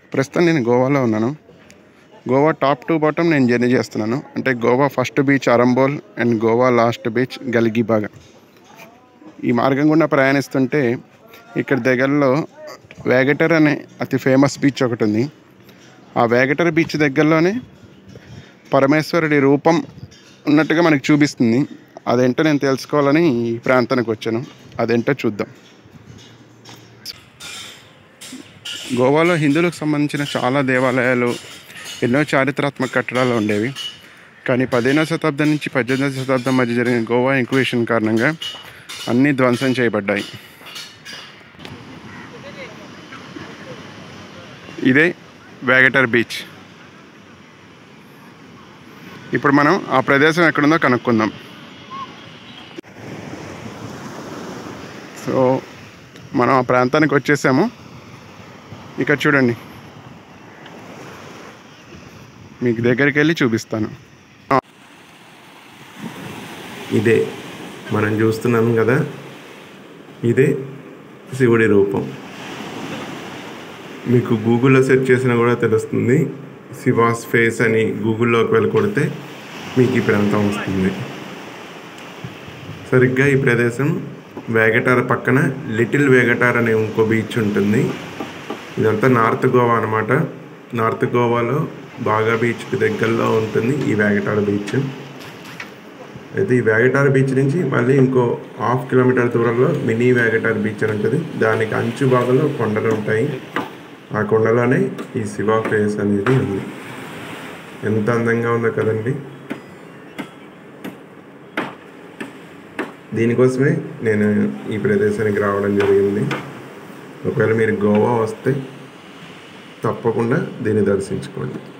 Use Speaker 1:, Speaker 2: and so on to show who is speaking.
Speaker 1: ప్రస్తుతం నేను గోవాలో ఉన్నాను గోవా టాప్ టు బాటమ్ నేను జర్నీ చేస్తున్నాను అంటే Goa first beach Arambol and Goa last beach Galgibaga ఈ మార్గం గుండా ప్రయాణిస్తుంటే ఇక్కడ దగ్గరలో వేగటర్ అనే అతి ఫేమస్ బీచ్ ఒకటి ఉంది ఆ వేగటర్ బీచ్ దగ్గరలోనే పరమేశ్వరుడి రూపం ఉన్నట్టుగా మనకు చూపిస్తుంది అదేంటో నేను తెలుసుకోవాలని ఈ ప్రాంతానికి వచ్చాను అదేంటో చూద్దాం గోవాలో హిందువులకు సంబంధించిన చాలా దేవాలయాలు ఎన్నో చారిత్రాత్మక కట్టడాలు ఉండేవి కానీ పదిహేనవ శతాబ్దం నుంచి పద్దెనిమిదవ శతాబ్దం మధ్య జరిగిన గోవా ఇంక్వేషన్ కారణంగా అన్నీ ధ్వంసం చేయబడ్డాయి ఇదే వేగటర్ బీచ్ ఇప్పుడు మనం ఆ ప్రదేశం ఎక్కడుందో కనుక్కుందాం సో మనం ఆ ప్రాంతానికి వచ్చేసాము ఇక్కడ చూడండి మీకు దగ్గరికి వెళ్ళి చూపిస్తాను
Speaker 2: ఇదే మనం చూస్తున్నాం కదా ఇదే శివుడి రూపం మీకు గూగుల్లో సెర్చ్ చేసినా కూడా తెలుస్తుంది శివాస్ ఫేస్ అని గూగుల్లోకి వెళ్ళి కొడితే మీకు ఈ ప్రాంతం వస్తుంది సరిగ్గా ఈ ప్రదేశం వేగటార్ పక్కన లిటిల్ వేగటార్ అనే ఇంకో బీచ్ ఉంటుంది ఇదంతా నార్త్ గోవా అనమాట నార్త్ గోవాలో బాగా బీచ్కి దగ్గరలో ఉంటుంది ఈ వేగటార్ బీచ్ అయితే ఈ వేగటార్ బీచ్ నుంచి మళ్ళీ ఇంకో హాఫ్ కిలోమీటర్ దూరంలో మినీ వేగటార్ బీచ్ అని ఉంటుంది దానికి అంచు భాగంలో కొండలు ఉంటాయి ఆ కొండలోనే ఈ శివ ఫేస్ అనేది ఉంది ఎంత అందంగా ఉందో కదండి దీనికోసమే నేను ఈ ప్రదేశానికి రావడం జరిగింది ఒకవేళ మీరు గోవా వస్తే తప్పకుండా దీన్ని దర్శించుకోండి